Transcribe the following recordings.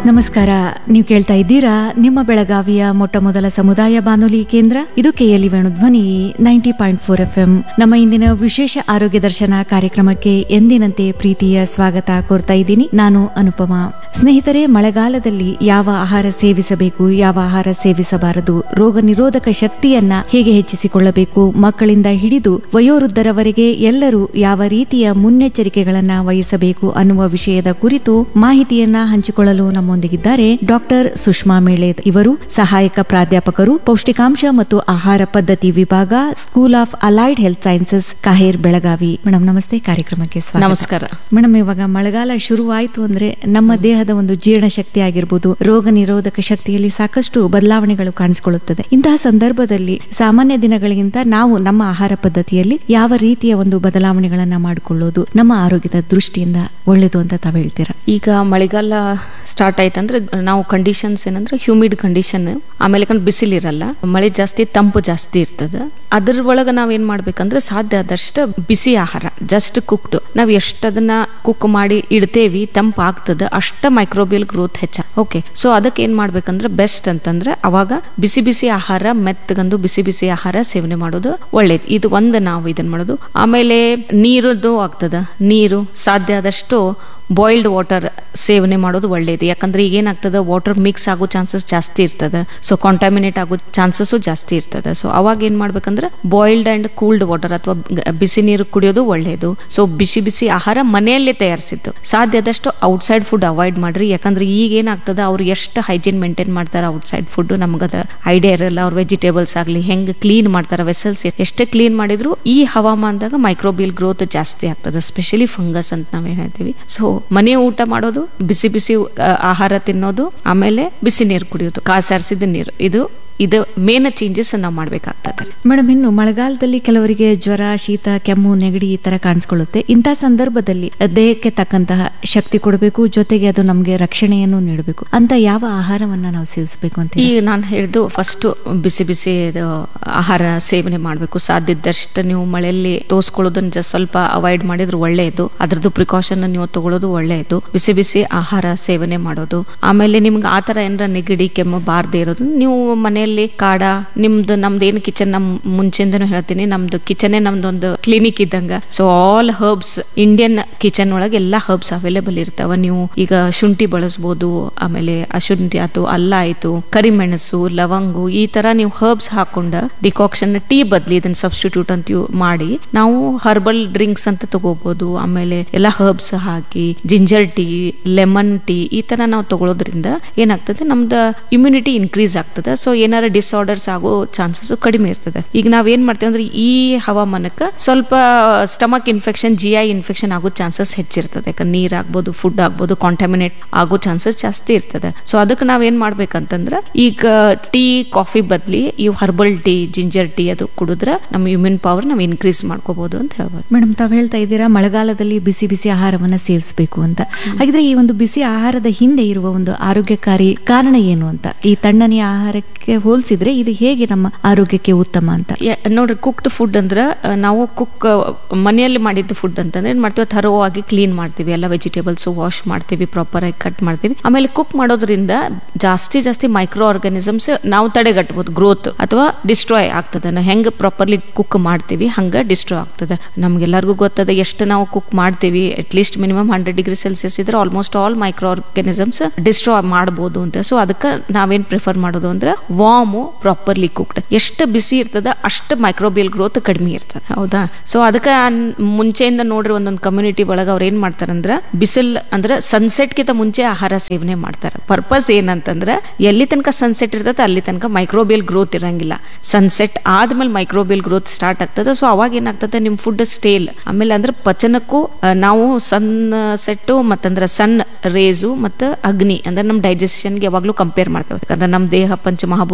ನಮಸ್ಕಾರ ನೀವು ಕೇಳ್ತಾ ಇದ್ದೀರಾ ನಿಮ್ಮ ಬೆಳಗಾವಿಯ ಮೊಟ್ಟ ಮೊದಲ ಸಮುದಾಯ ಬಾನುಲಿ ಕೇಂದ್ರ ಇದು KLE Venu Dhwani ninety point four F M ನಮ್ಮ ಇಂದಿನ ವಿಶೇಷ ಆರೋಗ್ಯ ದರ್ಶನ ಕಾರ್ಯಕ್ರಮಕ್ಕೆ ಎಂದಿನಂತೆ ಪ್ರೀತಿಯ ಸ್ವಾಗತ ಕೋರ್ತಾ ಇದ್ದೀನಿ ನಾನು ಅನುಪಮ ಸ್ನೇಹಿತರೆ ಮಳೆಗಾಲದಲ್ಲಿ ಯಾವ ಆಹಾರ ಸೇವಿಸಬೇಕು ಯಾವ ಆಹಾರ ಸೇವಿಸಬಾರದು ರೋಗ ನಿರೋಧಕ ಶಕ್ತಿಯನ್ನ ಹೇಗೆ ಹೆಚ್ಚಿಸಿಕೊಳ್ಳಬೇಕು ಮಕ್ಕಳಿಂದ ಹಿಡಿದು ವಯೋವೃದ್ಧರವರೆಗೆ ಎಲ್ಲರೂ ಯಾವ ರೀತಿಯ ಮುನ್ನೆಚ್ಚರಿಕೆಗಳನ್ನ ವಹಿಸಬೇಕು ಅನ್ನುವ ವಿಷಯದ ಕುರಿತು ಮಾಹಿತಿಯನ್ನ ಹಂಚಿಕೊಳ್ಳಲು ನಮ್ಮೊಂದಿಗಿದ್ದಾರೆ ಡಾಕ್ಟರ್ ಸುಷ್ಮಾ ಮೇಳೇದ್ ಇವರು ಸಹಾಯಕ ಪ್ರಾಧ್ಯಾಪಕರು ಪೌಷ್ಟಿಕಾಂಶ ಮತ್ತು ಆಹಾರ ಪದ್ಧತಿ ವಿಭಾಗ school of allied health sciences KAHER Belagavi madam ನಮಸ್ತೆ ಕಾರ್ಯಕ್ರಮಕ್ಕೆ ಸ್ವಾಗತ ನಮಸ್ಕಾರ ಮೇಡಮ್ ಇವಾಗ ಮಳೆಗಾಲ ಶುರುವಾಯಿತು ಅಂದ್ರೆ ನಮ್ಮ ದೇಹದ ಒಂದು ಜೀರ್ಣ ಶಕ್ತಿ ಆಗಿರ್ಬೋದು ರೋಗ ನಿರೋಧಕ ಶಕ್ತಿಯಲ್ಲಿ ಸಾಕಷ್ಟು ಬದಲಾವಣೆಗಳು ಕಾಣಿಸಿಕೊಳ್ಳುತ್ತದೆ ಇಂತಹ ಸಂದರ್ಭದಲ್ಲಿ ಸಾಮಾನ್ಯ ದಿನಗಳಿಗಿಂತ ನಾವು ನಮ್ಮ ಆಹಾರ ಪದ್ಧತಿಯಲ್ಲಿ ಯಾವ ರೀತಿಯ ಒಂದು ಬದಲಾವಣೆಗಳನ್ನ ಮಾಡಿಕೊಳ್ಳೋದು ನಮ್ಮ ಆರೋಗ್ಯದ ದೃಷ್ಟಿಯಿಂದ ಒಳ್ಳೆಯದು ಅಂತ ತಾವು ಹೇಳ್ತೀರಾ ಈಗ ಮಳೆಗಾಲ ಸ್ಟಾರ್ಟ್ ಆಯ್ತಂದ್ರೆ ನಾವು ಕಂಡೀಷನ್ಸ್ ಏನಂದ್ರೆ ಹ್ಯೂಮಿಡ್ ಕಂಡೀಷನ್ ಆಮೇಲೆ ಕಂಡು ಬಿಸಿಲಿರಲ್ಲ ಮಳೆ ಜಾಸ್ತಿ ತಂಪು ಜಾಸ್ತಿ ಇರ್ತದೆ ಅದ್ರ ಒಳಗೆ ನಾವ್ ಏನ್ ಮಾಡ್ಬೇಕಂದ್ರೆ ಸಾಧ್ಯ ಆದಷ್ಟು ಬಿಸಿ ಆಹಾರ ಜಸ್ಟ್ ಕುಕ್ಡ್ ನಾವ್ ಎಷ್ಟು ಅದನ್ನ ಕುಕ್ ಮಾಡಿ ಇಡ್ತೇವಿ ತಂಪು ಆಗ್ತದೆ ಅಷ್ಟ ಮೈಕ್ರೋಬಿಯಲ್ ಗ್ರೋತ್ ಹೆಚ್ಚ ಓಕೆ ಸೊ ಅದಕ್ಕೆ ಏನ್ ಮಾಡ್ಬೇಕಂದ್ರೆ ಬೆಸ್ಟ್ ಅಂತಂದ್ರೆ ಅವಾಗ ಬಿಸಿ ಬಿಸಿ ಆಹಾರ ಮೆತ್ತಗಂದು ಬಿಸಿ ಬಿಸಿ ಆಹಾರ ಸೇವನೆ ಮಾಡೋದು ಒಳ್ಳೇದು ಇದು ಒಂದು ನಾವು ಇದನ್ನ ಮಾಡೋದು ಆಮೇಲೆ ನೀರದ್ದು ಆಗ್ತದ ನೀರು ಸಾಧ್ಯ ಆದಷ್ಟು ಬಾಯ್ಲ್ಡ್ ವಾಟರ್ ಸೇವನೆ ಮಾಡೋದು ಒಳ್ಳೇದು ಯಾಕಂದ್ರೆ ಈಗ ಏನಾಗ್ತದೆ ವಾಟರ್ ಮಿಕ್ಸ್ ಆಗೋ ಚಾನ್ಸಸ್ ಜಾಸ್ತಿ ಇರ್ತದೆ ಸೊ ಕಾಂಟಾಮಿನೇಟ್ ಆಗೋ ಚಾನ್ಸಸ್ ಜಾಸ್ತಿ ಇರ್ತದೆ ಸೊ ಅವಾಗ ಏನ್ ಮಾಡ್ಬೇಕಂದ್ರೆ ಬಾಯ್ಲ್ಡ್ ಅಂಡ್ ಕೂಲ್ಡ್ ವಾಟರ್ ಅಥವಾ ಬಿಸಿ ನೀರು ಕುಡಿಯೋದು ಒಳ್ಳೇದು ಸೊ ಬಿಸಿ ಬಿಸಿ ಆಹಾರ ಮನೆಯಲ್ಲೇ ತಯಾರಿಸಿದ್ದು ಸಾಧ್ಯ ಆದಷ್ಟು ಔಟ್ಸೈಡ್ ಫುಡ್ ಅವಾಯ್ಡ್ ಮಾಡ್ರಿ ಯಾಕಂದ್ರೆ ಈಗ ಏನಾಗ್ತದೆ ಅವ್ರು ಎಷ್ಟು ಹೈಜೀನ್ ಮೇಂಟೈನ್ ಮಾಡ್ತಾರೆ ಔಟ್ಸೈಡ್ ಫುಡ್ ನಮ್ಗದ ಐಡಿಯಾ ಇರಲ್ಲ ಅವ್ರ ವೆಜಿಟೇಬಲ್ಸ್ ಆಗಲಿ ಹೆಂಗೆ ಕ್ಲೀನ್ ಮಾಡ್ತಾರೆ ವೆಸಲ್ಸ್ ಎಷ್ಟೇ ಕ್ಲೀನ್ ಮಾಡಿದ್ರು ಈ ಹವಾಮಾನದಾಗ ಮೈಕ್ರೋಬಿಯಲ್ ಗ್ರೋತ್ ಜಾಸ್ತಿ ಆಗ್ತದೆ ಸ್ಪೆಷಲಿ ಫಂಗಸ್ ಅಂತ ನಾವೇನ್ ಹೇಳ್ತೀವಿ ಸೊ ಮನೆ ಊಟ ಮಾಡೋದು ಬಿಸಿ ಬಿಸಿ ಆ, ಆಹಾರ ತಿನ್ನೋದು ಆಮೇಲೆ ಬಿಸಿ ನೀರು ಕುಡಿಯೋದು ಕಾಸಾರಿಸಿದ ನೀರು ಇದು ಇದು ಮೇನ್ ಚೇಂಜಸ್ ನಾವು ಮಾಡ್ಬೇಕಾಗ್ತದೆ ಮೇಡಮ್ ಇನ್ನು ಮಳೆಗಾಲದಲ್ಲಿ ಕೆಲವರಿಗೆ ಜ್ವರ ಶೀತ ಕೆಮ್ಮು ನೆಗಡಿ ಈ ತರ ಕಾಣಿಸ್ಕೊಳ್ಳುತ್ತೆ ಇಂತಹ ಸಂದರ್ಭದಲ್ಲಿ ದೇಹಕ್ಕೆ ತಕ್ಕಂತಹ ಶಕ್ತಿ ಕೊಡಬೇಕು ಜೊತೆಗೆ ಅದು ನಮಗೆ ರಕ್ಷಣೆಯನ್ನು ನೀಡಬೇಕು ಅಂತ ಯಾವ ಆಹಾರವನ್ನ ನಾವು ಸೇವಿಸಬೇಕು ಅಂತ ಈಗ ನಾನು ಹೇಳಿದ್ದು ಫಸ್ಟ್ ಬಿಸಿ ಬಿಸಿ ಇದು ಆಹಾರ ಸೇವನೆ ಮಾಡಬೇಕು ಸಾಧ್ಯ ಇದ್ದಷ್ಟು ನೀವು ಮಳೆಯಲ್ಲಿ ತೋರಿಸ್ಕೊಳ್ಳೋದನ್ನ just ಸ್ವಲ್ಪ ಅವಾಯ್ಡ್ ಮಾಡಿದ್ರೆ ಒಳ್ಳೆಯದು ಅದ್ರದ್ದು ಪ್ರಿಕಾಷನ್ ನೀವು ತಗೊಳ್ಳೋದು ಒಳ್ಳೆಯದು ಬಿಸಿ ಬಿಸಿ ಆಹಾರ ಸೇವನೆ ಮಾಡೋದು ಆಮೇಲೆ ನಿಮ್ಗೆ ಆ ಥರ ಏನಾರ ನೆಗಡಿ ಕೆಮ್ಮು ಬಾರದೆ ಇರೋದು ನೀವು ಮನೆಯಲ್ಲಿ ಕಾಡ ನಿಮ್ದು ನಮ್ದು ಏನು ಕಿಚನ್ ನಮ್ ಮುಂಚೆಯಿಂದನೂ ಹೇಳ್ತೀನಿ ನಮ್ದು ಕಿಚನೇ ನಮ್ದೊಂದು ಕ್ಲಿನಿಕ್ ಇದ್ದಂಗ so all herbs Indian kitchen ಒಳಗೆ ಎಲ್ಲ ಹರ್ಬ್ಸ್ ಅವೈಲೇಬಲ್ ಇರ್ತಾವ ನೀವು ಈಗ ಶುಂಠಿ ಬಳಸ್ಬೋದು ಆಮೇಲೆ ಆ ಶುಂಠಿ ಆಯ್ತು ಅಲ್ಲ ಆಯ್ತು ಕರಿಮೆಣಸು ಲವಂಗು ಈ ತರ ನೀವು ಹರ್ಬ್ಸ್ ಹಾಕೊಂಡ ಡಿಕಾಕ್ಷನ್ ಟೀ ಬದ್ಲಿ ಇದನ್ನ ಸಬ್ಸ್ಟಿಟ್ಯೂಟ್ ಅಂತ ಇವ್ ಮಾಡಿ ನಾವು ಹರ್ಬಲ್ ಡ್ರಿಂಕ್ಸ್ ಅಂತ ತಗೋಬಹುದು ಆಮೇಲೆ ಎಲ್ಲ ಹರ್ಬ್ಸ್ ಹಾಕಿ ಜಿಂಜರ್ ಟೀ ಲೆಮನ್ ಟೀ ಈ ತರ ನಾವು ತಗೊಳ್ಳೋದ್ರಿಂದ ಏನಾಗ್ತದೆ ನಮ್ದು ಇಮ್ಯುನಿಟಿ ಇನ್ಕ್ರೀಸ್ ಆಗ್ತದೆ ಸೊ ಏನಾರ ಡಿಸಾರ್ಡರ್ಸ್ ಆಗೋ ಚಾನ್ಸಸ್ ಕಡಿಮೆ ಇರ್ತದೆ ಈಗ ನಾವ್ ಏನ್ ಮಾಡ್ತೇವೆ ಅಂದ್ರೆ ಈ ಹವಾಮಾನಕ್ಕೆ ಸ್ವಲ್ಪ stomach infection G I infection ಆಗೋ ಚಾನ್ಸಸ್ ಹೆಚ್ಚಿರ್ತದೆ ಯಾಕಂದ್ರೆ ನೀರ್ ಆಗ್ಬೋದು ಫುಡ್ ಆಗ್ಬೋದು ಕಾಂಟಾಮಿನೇಟ್ ಆಗೋ ಚಾನ್ಸಸ್ ಜಾಸ್ತಿ ಇರ್ತದೆ ಸೊ ಅದಕ್ಕೆ ನಾವ್ ಏನ್ ಮಾಡ್ಬೇಕಂತಂದ್ರ ಈಗ ಟೀ ಕಾಫಿ ಬದ್ಲಿ ಇವು ಹರ್ಬಲ್ ಟೀ ಜಿಂಜರ್ ಟೀ ಅದು ಕುಡಿದ್ರೆ ನಮ್ಮ ಇಮ್ಯೂನ್ ಪವರ್ ನಾವು ಇನ್ಕ್ರೀಸ್ ಮಾಡ್ಕೋಬಹುದು ಅಂತ ಹೇಳ್ಬೋದು ಮೇಡಮ್ ತಾವು ಹೇಳ್ತಾ ಇದ್ದೀರಾ ಮಳೆಗಾಲದಲ್ಲಿ ಬಿಸಿ ಬಿಸಿ ಆಹಾರವನ್ನ ಸೇವಿಸಬೇಕು ಅಂತ ಹಾಗಿದ್ರೆ ಈ ಒಂದು ಬಿಸಿ ಆಹಾರದ ಹಿಂದೆ ಇರುವ ಒಂದು ಆರೋಗ್ಯಕಾರಿ ಕಾರಣ ಏನು ಅಂತ ಈ ತಣ್ಣನೆಯ ಆಹಾರಕ್ಕೆ ಹೋಲಿಸಿದ್ರೆ ಇದು ಹೇಗೆ ನಮ್ಮ ಆರೋಗ್ಯಕ್ಕೆ ಉತ್ತಮ ಅಂತ ಯ- ನೋಡ್ರಿ ಕುಕ್ಡ್ ಫುಡ್ ಅಂದ್ರೆ ಆ, ನಾವು ಕುಕ್ ಮನೆಯಲ್ಲಿ ಮಾಡಿದ್ದು ಫುಡ್ ಅಂತಂದ್ರೆ ಏನ್ ಮಾಡ್ತೀವಿ ಥರೋ ಆಗಿ ಕ್ಲೀನ್ ಮಾಡ್ತೀವಿ ಎಲ್ಲ ವೆಜಿಟೇಬಲ್ಸ್ ವಾಶ್ ಮಾಡ್ತೀವಿ ಪ್ರಾಪರ್ ಆಗಿ ಕಟ್ ಮಾಡ್ತೀವಿ ಆಮೇಲೆ ಕುಕ್ ಮಾಡೋದ್ರಿಂದ ಜಾಸ್ತಿ ಜಾಸ್ತಿ ಮೈಕ್ರೋ ಆರ್ಗಾನಿಸಮ್ಸ್ ನಾವು ತಡೆಗಟ್ಟಬಹುದು ಗ್ರೋತ್ ಅಥವಾ ಡಿಸ್ಟ್ರಾಯ್ ಆಗ್ತದೆ ನಾವು ಹೆಂಗ್ ಪ್ರಾಪರ್ಲಿ ಕುಕ್ ಮಾಡ್ತೀವಿ ಹಂಗ ಡಿಸ್ಟ್ರಾಯ್ ಆಗ್ತದೆ ನಮ್ಗೆಲ್ಲರಿಗೂ ಗೊತ್ತದ ಎಷ್ಟು ನಾವು ಕುಕ್ ಮಾಡ್ತೀವಿ at least minimum hundred degree Celsius ಇದ್ರೆ almost all micro organisms destroy ಮಾಡ್ಬೋದು ಅಂತ ಸೊ ಅದಕ್ಕೆ ನಾವೇನ್ ಪ್ರಿಫರ್ ಮಾಡೋದು ಅಂದ್ರೆ ವಾಮು ಪ್ರಾಪರ್ಲಿ ಕುಕ್ಡ್ ಎಷ್ಟು ಬಿಸಿ ಇರ್ತದ ಅಷ್ಟು ಮೈಕ್ರೋಬಿಯಲ್ ಗ್ರೋತ್ ಕಡಿಮೆ ಇರ್ತದೆ ಹೌದಾ ಸೊ ಅದಕ್ಕೆ ಮುಂಚೆಯಿಂದ ನೋಡ್ರಿ ಒಂದೊಂದು ಕಮ್ಯುನಿಟಿ ಒಳಗೆ ಅವ್ರು ಏನ್ ಮಾಡ್ತಾರಂದ್ರ ಬಿಸಿಲ್ ಅಂದ್ರೆ ಸನ್ಸೆಟ್ ಕಿಂತ ಮುಂಚೆ ಆಹಾರ ಸೇವನೆ ಮಾಡ್ತಾರೆ ಪರ್ಪಸ್ ಏನಂತಂದ್ರೆ ಎಲ್ಲಿ ತನಕ ಸನ್ಸೆಟ್ ಇರ್ತದೆ ಅಲ್ಲಿ ತನಕ ಮೈಕ್ರೋಬಿಯಲ್ ಗ್ರೋತ್ ಇರಂಗಿಲ್ಲ ಸನ್ಸೆಟ್ ಆದ್ಮೇಲೆ ಮೈಕ್ರೋಬಿಯಲ್ ಗ್ರೋತ್ ಸ್ಟಾರ್ಟ್ ಆಗ್ತದೆ ಸೊ ಅವಾಗ ಏನಾಗ್ತದೆ ನಿಮ್ ಫುಡ್ ಸ್ಟೇಲ್ ಆಮೇಲೆ ಅಂದ್ರೆ ಪಚನಕ್ಕೂ ಆ, ನಾವು ಸನ್ ಸೆಟ್ಟು ಮತ್ತಂದ್ರೆ ಸನ್ ರೇಸು ಮತ್ತು ಅಗ್ನಿ ಅಂದ್ರೆ ನಮ್ಮ ಡೈಜೆಷನ್ಗೆ ಯಾವಾಗಲೂ ಕಂಪೇರ್ ಮಾಡ್ತೇವೆ ಯಾಕಂದ್ರೆ ನಮ್ಮ ದೇಹ ಪಂಚಮಹಾಭೂತ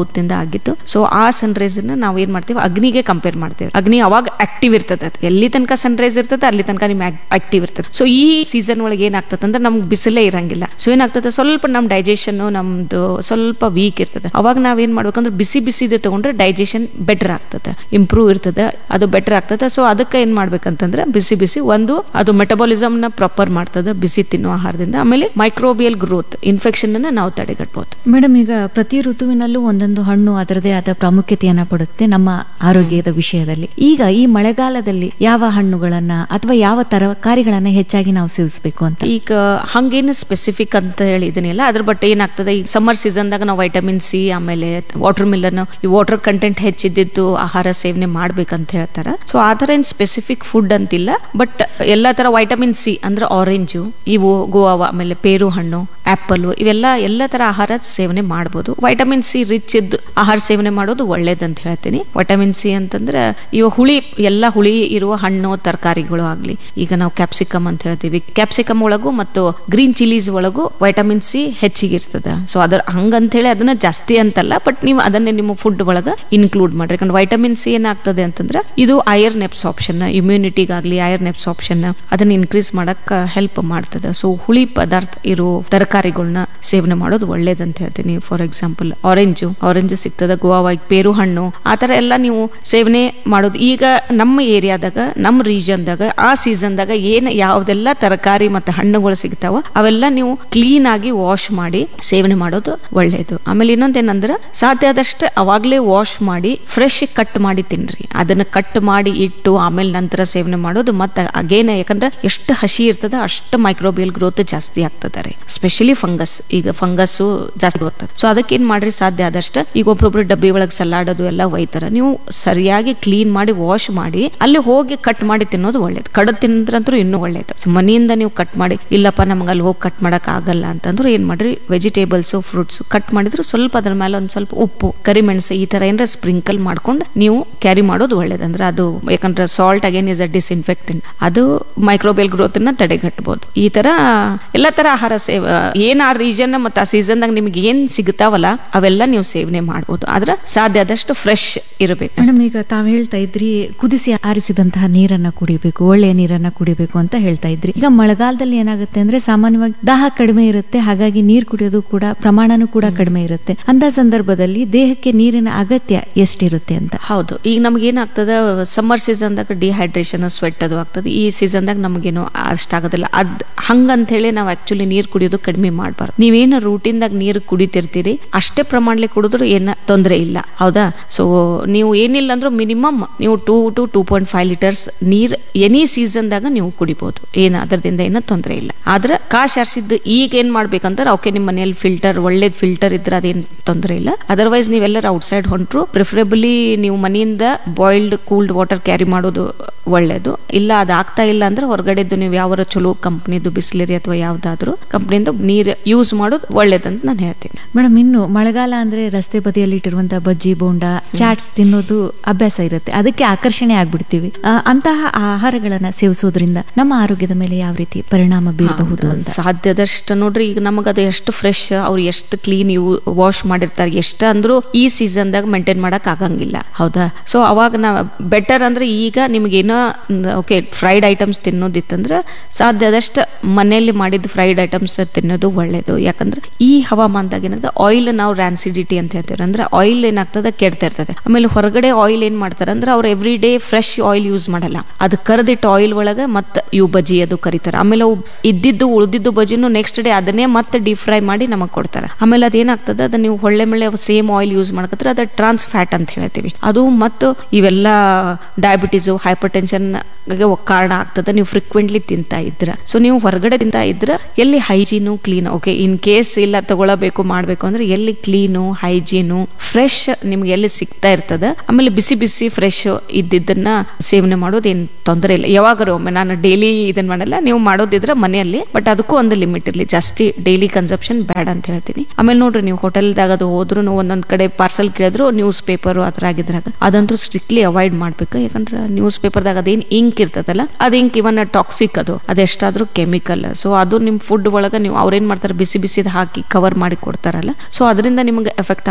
ಮೌತ್ನಿಂದ ಆಗಿತ್ತು ಸೊ ಆ ಸನ್ರೈಸ್ ನಾವು ಏನ್ ಮಾಡ್ತೀವಿ ಅಗ್ನಿಗೆ ಕಂಪೇರ್ ಮಾಡ್ತೀವಿ ಅಗ್ನಿ ಅವಾಗ ಆಕ್ಟಿವ್ ಇರ್ತದೆ ಅದು. ಎಲ್ಲಿ ತನಕ ಸನ್ರೈಸ್ ಇರ್ತದೆ ಅಲ್ಲಿ ತನಕ ನಿಮ್ ಆಕ್ಟಿವ್ ಇರ್ತದೆ ಸೊ ಈ ಸೀಸನ್ ಒಳಗೆ ಏನಾಗ್ತದೆ ಅಂದ್ರೆ ನಮ್ಗೆ ಬಿಸಿಲೇ ಇರಂಗಿಲ್ಲ ಸೊ ಏನಾಗ್ತದೆ ಸ್ವಲ್ಪ ನಮ್ ಡೈಜೆಷನ್ ನಮ್ದು ಸ್ವಲ್ಪ ವೀಕ್ ಇರ್ತದೆ ಅವಾಗ ನಾವೇನ್ ಮಾಡ್ಬೇಕಂದ್ರೆ ಬಿಸಿ ಬಿಸಿದು ತಗೊಂಡ್ರೆ ಡೈಜೆಷನ್ ಬೆಟರ್ ಆಗ್ತದೆ ಇಂಪ್ರೂವ್ ಇರ್ತದೆ ಅದು ಬೆಟರ್ ಆಗ್ತದೆ ಸೊ ಅದಕ್ಕೆ ಏನ್ ಮಾಡ್ಬೇಕಂತಂದ್ರೆ ಬಿಸಿ ಬಿಸಿ ಒಂದು ಅದು ಮೆಟಬಾಲಿಸಮ್ ನ ಪ್ರಾಪರ್ ಮಾಡ್ತದೆ ಬಿಸಿ ತಿನ್ನುವ ಆಹಾರದಿಂದ ಆಮೇಲೆ ಮೈಕ್ರೋಬಿಯಲ್ ಗ್ರೋತ್ ಇನ್ಫೆಕ್ಷನ್ ಅನ್ನ ನಾವು ತಡೆಗಟ್ಟಬಹುದು ಮೇಡಮ್ ಈಗ ಪ್ರತಿ ಋತುವಿನಲ್ಲೂ ಒಂದೊಂದು ಹಣ್ಣು ಅದರದೇ ಆದ ಪ್ರಾಮುಖ್ಯತೆಯನ್ನ ಪಡುತ್ತೆ ನಮ್ಮ ಆರೋಗ್ಯದ ವಿಷಯದಲ್ಲಿ ಈಗ ಈ ಮಳೆಗಾಲದಲ್ಲಿ ಯಾವ ಹಣ್ಣುಗಳನ್ನ ಅಥವಾ ಯಾವ ತರಕಾರಿಗಳನ್ನ ಹೆಚ್ಚಾಗಿ ನಾವು ಸೇವಿಸಬೇಕು ಅಂತ ಈಗ ಹಂಗೇನು ಸ್ಪೆಸಿಫಿಕ್ ಅಂತ ಹೇಳಿ ಇದನ್ನೆಲ್ಲ ಅದ್ರ ಬಟ್ ಏನಾಗ್ತದೆ ಈಗ ಸಮ್ಮರ್ ಸೀಸನ್ದಾಗ ನಾವು ವೈಟಮಿನ್ ಸಿ ಆಮೇಲೆ ವಾಟರ್ ಮಿಲ್ಲನ್ ಈ ವಾಟರ್ ಕಂಟೆಂಟ್ ಹೆಚ್ಚಿದ್ದು ಆಹಾರ ಸೇವನೆ ಮಾಡ್ಬೇಕಂತ ಹೇಳ್ತಾರೆ ಸೊ ಆ ಥರ ಏನು ಸ್ಪೆಸಿಫಿಕ್ ಫುಡ್ ಅಂತಿಲ್ಲ ಬಟ್ ಎಲ್ಲ ತರ ವೈಟಮಿನ್ ಸಿ ಅಂದ್ರೆ ಆರೆಂಜು ಇವು ಗೋವಾ ಆಮೇಲೆ ಪೇರು ಹಣ್ಣು ಆಪಲ್ ಇವೆಲ್ಲ ಎಲ್ಲ ತರ ಆಹಾರ ಸೇವನೆ ಮಾಡ್ಬೋದು ವೈಟಮಿನ್ ಸಿ ರಿಚ್ ಇದ್ದು ಆಹಾರ ಸೇವನೆ ಮಾಡೋದು ಒಳ್ಳೇದಂತ ಹೇಳ್ತೀನಿ ವೈಟಮಿನ್ ಸಿ ಅಂತಂದ್ರೆ ಇವು ಹುಳಿ ಎಲ್ಲ ಹುಳಿ ಇರುವ ಹಣ್ಣು ತರಕಾರಿಗಳು ಆಗ್ಲಿ ಈಗ ನಾವು ಕ್ಯಾಪ್ಸಿಕಮ್ ಅಂತ ಹೇಳ್ತೀವಿ ಕ್ಯಾಪ್ಸಿಕಮ್ ಒಳಗೂ ಮತ್ತು ಗ್ರೀನ್ ಚಿಲ್ಲೀಸ್ ಒಳಗೂ ವೈಟಮಿನ್ ಸಿ ಹೆಚ್ಚಿಗೆ ಇರ್ತದೆ ಸೊ ಅದ್ರ ಹಂಗಂತ ಹೇಳಿ ಅದನ್ನ ಜಾಸ್ತಿ ಅಂತಲ್ಲ ಬಟ್ ನೀವು ಅದನ್ನೇ ನಿಮ್ಮ ಫುಡ್ ಒಳಗ ಇನ್ಕ್ಲೂಡ್ ಮಾಡ್ರಿ ಯಾಕಂದ್ರೆ ವೈಟಮಿನ್ ಸಿ ಏನಾಗ್ತದೆ ಅಂತಂದ್ರೆ ಇದು ಐರನ್ ಎಬ್ಸಾಪ್ಷನ್ ಇಮ್ಯುನಿಟಿಗಾಗ್ಲಿ ಐರನ್ ಎಬ್ಸಾಪ್ಷನ್ ಅದನ್ನ ಇನ್ಕ್ರೀಸ್ ಮಾಡಕ್ ಹೆಲ್ಪ್ ಮಾಡ್ತದೆ ಸೊ ಹುಳಿ ಪದಾರ್ಥ ಇರೋ ತರಕಾರಿಗಳನ್ನ ಸೇವನೆ ಮಾಡೋದು ಒಳ್ಳೇದಂತ ಹೇಳ್ತೀನಿ ಫಾರ್ ಎಕ್ಸಾಂಪಲ್ ಆರೆಂಜು ಆರೆಂಜ್ ಸಿಗ್ತದೆ ಗೋವಾ ಪೇರು ಹಣ್ಣು ಆ ತರ ಎಲ್ಲ ನೀವು ಸೇವನೆ ಮಾಡೋದು ಈಗ ನಮ್ಮ ಏರಿಯಾದಾಗ ನಮ್ಮ ರೀಜನ್ದಾಗ ಆ ಸೀಸನ್ದಾಗ ಏನ್ ಯಾವ್ದೆಲ್ಲ ತರಕಾರಿ ಮತ್ತೆ ಹಣ್ಣುಗಳು ಸಿಗ್ತಾವ ಅವೆಲ್ಲ ನೀವು ಕ್ಲೀನ್ ಆಗಿ ವಾಶ್ ಮಾಡಿ ಸೇವನೆ ಮಾಡೋದು ಒಳ್ಳೇದು ಆಮೇಲೆ ಇನ್ನೊಂದೇನಂದ್ರ ಸಾಧ್ಯ ಆದಷ್ಟು ಅವಾಗ್ಲೇ ವಾಶ್ ಮಾಡಿ ಫ್ರೆಶ್ ಕಟ್ ಮಾಡಿ ತಿನ್ರಿ ಅದನ್ನ ಕಟ್ ಮಾಡಿ ಇಟ್ಟು ಆಮೇಲೆ ನಂತರ ಸೇವನೆ ಮಾಡೋದು ಮತ್ತೆ ಅಗೇನ್ ಯಾಕಂದ್ರೆ ಎಷ್ಟು ಹಸಿ ಇರ್ತದೆ ಅಷ್ಟು ಮೈಕ್ರೋಬಿಯಲ್ ಗ್ರೋತ್ ಜಾಸ್ತಿ ಆಗ್ತದೆ ರೀ ಸ್ಪೆಷಲಿ ಫಂಗಸ್ ಈಗ ಫಂಗಸ್ ಜಾಸ್ತಿ ಬರ್ತದೆ ಸೊ ಅದಕ್ಕೆ ಏನ್ ಮಾಡ್ರಿ ಸಾಧ್ಯ ಆದಷ್ಟು ಈಗ ಒಬ್ರೊಬ್ರು ಡಬ್ಬಿ ಒಳಗೆ ಸಲಾಡ್ ಅದು ಎಲ್ಲ ಒಯ್ತಾರ ನೀವು ಸರಿಯಾಗಿ ಕ್ಲೀನ್ ಮಾಡಿ ವಾಶ್ ಮಾಡಿ ಅಲ್ಲಿ ಹೋಗಿ ಕಟ್ ಮಾಡಿ ತಿನ್ನೋದು ಒಳ್ಳೇದು ಕಡದ್ ತಿಂದ್ರಂತೂ ಇನ್ನೂ ಒಳ್ಳೇದು ಸೊ ಮನೆಯಿಂದ ನೀವು ಕಟ್ ಮಾಡಿ ಇಲ್ಲಪ್ಪ ನಮ್ಗೆ ಅಲ್ಲಿ ಹೋಗಿ ಕಟ್ ಮಾಡಕ್ ಆಗಲ್ಲ ಅಂತಂದ್ರೆ ಏನ್ ಮಾಡ್ರಿ ವೆಜಿಟೇಬಲ್ಸ್ ಫ್ರೂಟ್ಸ್ ಕಟ್ ಮಾಡಿದ್ರು ಸ್ವಲ್ಪ ಅದ್ರ ಮೇಲೆ ಒಂದ್ ಸ್ವಲ್ಪ ಉಪ್ಪು ಕರಿಮೆಣಸು ಈ ತರ ಏನಾರ ಸ್ಪ್ರಿಂಕಲ್ ಮಾಡ್ಕೊಂಡು ನೀವು ಕ್ಯಾರಿ ಮಾಡೋದು ಒಳ್ಳೇದಂದ್ರೆ ಅದು ಯಾಕಂದ್ರೆ salt again is a disinfectant ಅದು ಮೈಕ್ರೋಬಿಯಲ್ ಗ್ರೋತ್ ನ ತಡೆಗಟ್ಟಬಹುದು ಈ ತರ ಎಲ್ಲ ತರ ಆಹಾರ ಸೇವ ಏನ್ ಆ ರೀಜನ್ ಮತ್ತೆ ಆ ಸೀಸನ್ದಾಗ ನಿಮ್ಗೆ ಏನ್ ಸಿಗ್ತಾವಲ್ಲ ಅವೆಲ್ಲ ನೀವು ಸೇವನೆ ಮಾಡ್ಬೋದು ಆದ್ರೆ ಸಾಧ್ಯ ಆದಷ್ಟು ಫ್ರೆಶ್ ಇರಬೇಕು ಮೇಡಮ್ ಈಗ ತಾವ್ ಹೇಳ್ತಾ ಇದ್ರಿ ಕುದಿಸಿ ಆರಿಸಿದಂತಹ ನೀರನ್ನ ಕುಡಿಬೇಕು ಒಳ್ಳೆಯ ನೀರನ್ನ ಕುಡಿಬೇಕು ಅಂತ ಹೇಳ್ತಾ ಇದ್ರಿ ಈಗ ಮಳೆಗಾಲದಲ್ಲಿ ಏನಾಗುತ್ತೆ ಅಂದ್ರೆ ಸಾಮಾನ್ಯವಾಗಿ ದಾಹ ಕಡಿಮೆ ಇರುತ್ತೆ ಹಾಗಾಗಿ ನೀರು ಕುಡಿಯೋದು ಕೂಡ ಪ್ರಮಾಣನೂ ಕೂಡ ಕಡಿಮೆ ಇರುತ್ತೆ ಅಂತ ಸಂದರ್ಭದಲ್ಲಿ ದೇಹಕ್ಕೆ ನೀರಿನ ಅಗತ್ಯ ಎಷ್ಟಿರುತ್ತೆ ಅಂತ ಹೌದು ಈಗ ನಮ್ಗೆ ಏನಾಗ್ತದ ಸಮ್ಮರ್ ಸೀಸನ್ದಾಗ ಡಿಹೈಡ್ರೇಷನ್ ಸ್ವೆಟ್ ಅದು ಆಗ್ತದೆ ಈ ಸೀಸನ್ದಾಗ ನಮಗೇನು ಅಷ್ಟಾಗೋದಿಲ್ಲ ಅದ್ ಹಂಗಂತ ಹೇಳಿ ನಾವು ಆಕ್ಚುಲಿ ನೀರು ಕುಡಿಯೋದು ಕಡಿಮೆ ಮಾಡಬಾರ್ದು ನೀವೇನು ರೂಟೀನ್ದಾಗ ನೀರು ಕುಡಿತಿರ್ತೀರಿ ಅಷ್ಟೇ ಪ್ರಮಾಣದಲ್ಲಿ ಕುಡಿದ್ರು ಏನ ತೊಂದರೆ ಇಲ್ಲ ಹೌದಾ ಸೊ ನೀವು ಏನಿಲ್ಲ ಅಂದ್ರೂ ಮಿನಿಮಮ್ ನೀವು two to two point five litres ನೀರ್ ಎನಿ ಸೀಸನ್ದಾಗ ನೀವು ಕುಡಿಬಹುದು ಏನು ಅದರದಿಂದ ಏನೋ ತೊಂದರೆ ಇಲ್ಲ ಆದ್ರೆ ಕಾಶ್ ಆರಿಸಿದ್ದು ಈಗ ಏನ್ ಮಾಡ್ಬೇಕಂದ್ರೆ ಓಕೆ ನಿಮ್ಮ ಮನೆಯಲ್ಲಿ ಫಿಲ್ಟರ್ ಒಳ್ಳೇದ್ ಫಿಲ್ಟರ್ ಇದ್ರೆ ಅದೇನ್ ತೊಂದರೆ ಇಲ್ಲ ಅದರ್ವೈಸ್ ನೀವೆಲ್ಲರೂ ಔಟ್ಸೈಡ್ ಹೊಂಟ್ರು ಪ್ರಿಫರೇಬಲಿ ನೀವು ಮನೆಯಿಂದ ಬಾಯ್ಲ್ಡ್ ಕೂಲ್ಡ್ ವಾಟರ್ ಕ್ಯಾರಿ ಮಾಡೋದು ಒಳ್ಳೇದು ಇಲ್ಲ ಅದು ಆಗ್ತಾ ಇಲ್ಲ ಅಂದ್ರೆ ಹೊರಗಡೆದ್ದು ನೀವು ಯಾವ ಚಲೋ ಕಂಪ್ನಿದು ಬಿಸ್ಲರಿ ಅಥವಾ ಯಾವ್ದಾದ್ರು ಕಂಪ್ನಿಯಿಂದ ನೀರು ಯೂಸ್ ಮಾಡೋದು ಒಳ್ಳೇದಂತ ನಾನು ಹೇಳ್ತೀನಿ ಮೇಡಮ್ ಇನ್ನು ಮಳೆಗಾಲ ಅಂದ್ರೆ ರಸ್ತೆ ಬದಿಯಲ್ಲಿ ಇಟ್ಟಿರುವಂತಹ ಬಜ್ಜಿ ಬೋಂಡ ಚಾಟ್ಸ್ ತಿನ್ನೋದು ಅಭ್ಯಾಸ ಇರುತ್ತೆ ಅದಕ್ಕೆ ಆಕರ್ಷಣೆ ಆಗ್ಬಿಡ್ತೀವಿ ಆ, ಅಂತಹ ಆಹಾರಗಳನ್ನ ಸೇವಿಸೋದ್ರಿಂದ ನಮ್ಮ ಆರೋಗ್ಯದ ಮೇಲೆ ಯಾವ ರೀತಿ ಪರಿಣಾಮ ಬೀರಬಹುದು ಅಂತ ಸಾಧ್ಯದಷ್ಟು ನೋಡ್ರಿ ಈಗ ನಮಗೆ ಅದು ಎಷ್ಟು ಫ್ರೆಶ್ ಅವ್ರು ಎಷ್ಟು ಕ್ಲೀನ್ ಇವು ವಾಶ್ ಮಾಡಿರ್ತಾರೆ ಎಷ್ಟು ಅಂದ್ರೂ ಈ ಸೀಸನ್ದಾಗ ಮೇಂಟೈನ್ ಮಾಡಕ್ ಆಗಂಗಿಲ್ಲ ಹೌದಾ ಸೊ ಅವಾಗ ನಾವು ಬೆಟರ್ ಅಂದ್ರೆ ಈಗ ನಿಮ್ಗೇನೋ ಓಕೆ ಫ್ರೈಡ್ ಐಟಮ್ಸ್ ತಿನ್ನೋದಿತ್ತಂದ್ರೆ ಸಾಧ್ಯ ಆದಷ್ಟು ಮನೆಯಲ್ಲಿ ಮಾಡಿದ ಫ್ರೈಡ್ ಐಟಮ್ಸ್ ತಿನ್ನೋದು ಒಳ್ಳೇದು ಯಾಕಂದ್ರೆ ಈ ಹವಾಮಾನದಾಗ ಏನಾಗ್ತದೆ ಆಯಿಲ್ ನಾವು ರ್ಯಾನ್ಸಿಡಿಟಿ ಅಂತ ಹೇಳ್ತೀವಿ ಅಂದ್ರೆ ಆಯಿಲ್ ಏನಾಗ್ತದೆ ಕೆಡ್ತಾ ಇರ್ತದೆ ಆಮೇಲೆ ಹೊರಗಡೆ ಆಯಿಲ್ ಏನ್ ಮಾಡ್ತಾರೆ ಅಂದ್ರೆ ಅವ್ರು every day fresh oil use ಮಾಡಲ್ಲ ಅದು ಕರೆದಿಟ್ಟು ಆಯಿಲ್ ಒಳಗೆ ಮತ್ತೆ ಇವು ಬಜ್ಜಿ ಅದು ಕರೀತಾರೆ ಆಮೇಲೆ ಅವು ಇದ್ದಿದ್ದು ಉಳಿದಿದ್ದು ಬಜ್ಜಿನೂ ನೆಕ್ಸ್ಟ್ ಡೇ ಅದನ್ನೇ ಮತ್ತೆ ಡೀಪ್ ಫ್ರೈ ಮಾಡಿ ನಮಗೆ ಕೊಡ್ತಾರೆ ಆಮೇಲೆ ಅದೇನಾಗ್ತದೆ ಅದು ನೀವು ಹೊಳ್ಳೆ ಮಳೆ ಸೇಮ್ ಆಯಿಲ್ ಯೂಸ್ ಮಾಡಕತ್ರೆ ಅದು ಟ್ರಾನ್ಸ್ ಫ್ಯಾಟ್ ಅಂತ ಹೇಳ್ತೀವಿ ಅದು ಮತ್ತು ಇವೆಲ್ಲ ಡಯಾಬಿಟೀಸು ಹೈಪರ್ ಟೆನ್ಷನ್ ಕಾರಣ ಆಗ್ತದೆ ನೀವು ಫ್ರೀಕ್ವೆಂಟ್ಲಿ ತಿಂತಾ ಇದ್ರ ಸೊ ನೀವು ಹೊರಗಡೆ ತಿಂತಾ ಇದ್ರ ಎಲ್ಲಿ hygiene clean okay in case ಇಲ್ಲ ತಗೊಳ್ಳಬೇಕು ಮಾಡಬೇಕು ಅಂದ್ರೆ ಎಲ್ಲಿ ಕ್ಲೀನು ಹೈಜೀನು ಫ್ರೆಶ್ ನಿಮ್ಗೆ ಎಲ್ಲಿ ಸಿಗ್ತಾ ಇರ್ತದ ಆಮೇಲೆ ಬಿಸಿ ಬಿಸಿ ಫ್ರೆಶ್ ಇದ್ದಿದ್ದನ್ನ ಸೇವನೆ ಮಾಡೋದು ಏನು ತೊಂದರೆ ಇಲ್ಲ ಯಾವಾಗಾರು ಒಮ್ಮೆ ನಾನು ಡೈಲಿ ಇದನ್ನ ಮಾಡಲ್ಲ ನೀವು ಮಾಡೋದಿದ್ರೆ ಮನೆಯಲ್ಲಿ ಬಟ್ ಅದಕ್ಕೂ ಒಂದು ಲಿಮಿಟ್ ಇರಲಿ ಜಾಸ್ತಿ ಡೈಲಿ ಕನ್ಸಪ್ಷನ್ ಬ್ಯಾಡ್ ಅಂತ ಹೇಳ್ತೀನಿ ಆಮೇಲೆ ನೋಡ್ರಿ ನೀವು ಹೋಟೆಲ್ದಾಗ ಅದು ಹೋದ್ರು ಒಂದೊಂದ್ ಕಡೆ ಪಾರ್ಸಲ್ ಕೇಳಿದ್ರು ನ್ಯೂಸ್ ಪೇಪರ್ ಆ ಥರ ಆಗಿದ್ರಾಗ ಅದಂತೂ ಸ್ಟ್ರಿಕ್ಟ್ಲಿ ಅವಾಯ್ಡ್ ಮಾಡ್ಬೇಕು ಯಾಕಂದ್ರೆ ನ್ಯೂಸ್ ಪೇಪರ್ದಾಗ ಅದೇನ್ ಇಂಕ್ ಇರ್ತದಲ್ಲ ಅದು ಇಂಕ್ ಇವನ್ ಟಾಕ್ಸಿಕ್ ಅದು ಅದೆಷ್ಟಾದ್ರೂ ಕೆಮಿಕಲ್ ಸೊ ಅದು ನಿಮ್ ಫುಡ್ ಒಳಗೆ ನೀವು ಅವ್ರೇನ್ ಮಾಡ್ತಾರೆ ಬಿಸಿ ಬಿಸಿದ ಹಾಕಿ ಕವರ್ ಮಾಡಿ ಕೊಡ್ತಾರಲ್ಲ ಸೊ ಅದರಿಂದ ನಿಮ್ಗೆ ಎಫೆಕ್ಟ್ ಆಗೋ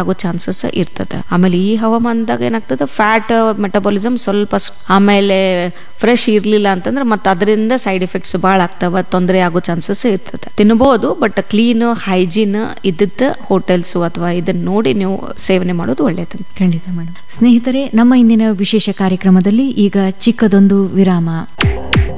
ಆಗೋ ಚಾನ್ಸಸ್ ಇರ್ತದೆ ಆಮೇಲೆ ಈ ಹವಾಮಾನದಾಗ ಏನಾಗ್ತದೆ ಫ್ಯಾಟ್ ಮೆಟಬಾಲಿಸಮ್ ಸ್ವಲ್ಪ ಸ್- ಆಮೇಲೆ ಫ್ರೆಶ್ ಇರ್ಲಿಲ್ಲ ಅಂತಂದ್ರೆ ಮತ್ತೆ ಅದರಿಂದ ಸೈಡ್ ಎಫೆಕ್ಟ್ಸ್ ಭಾಳ ಆಗ್ತಾವ ತೊಂದರೆ ಆಗೋ ಚಾನ್ಸಸ್ ಇರ್ತದೆ ತಿನ್ಬೋದು ಬಟ್ ಕ್ಲೀನ್ ಹೈಜೀನ್ ಇದ್ದದ್ದು ಹೋಟೆಲ್ಸು ಅಥವಾ ಇದನ್ನ ನೋಡಿ ನೀವು ಸೇವನೆ ಮಾಡೋದು ಒಳ್ಳೇದು ಖಂಡಿತ ಮೇಡಮ್ ಸ್ನೇಹಿತರೆ ನಮ್ಮ ಇಂದಿನ ವಿಶೇಷ ಕಾರ್ಯಕ್ರಮದಲ್ಲಿ ಈಗ ಚಿಕ್ಕದೊಂದು ವಿರಾಮ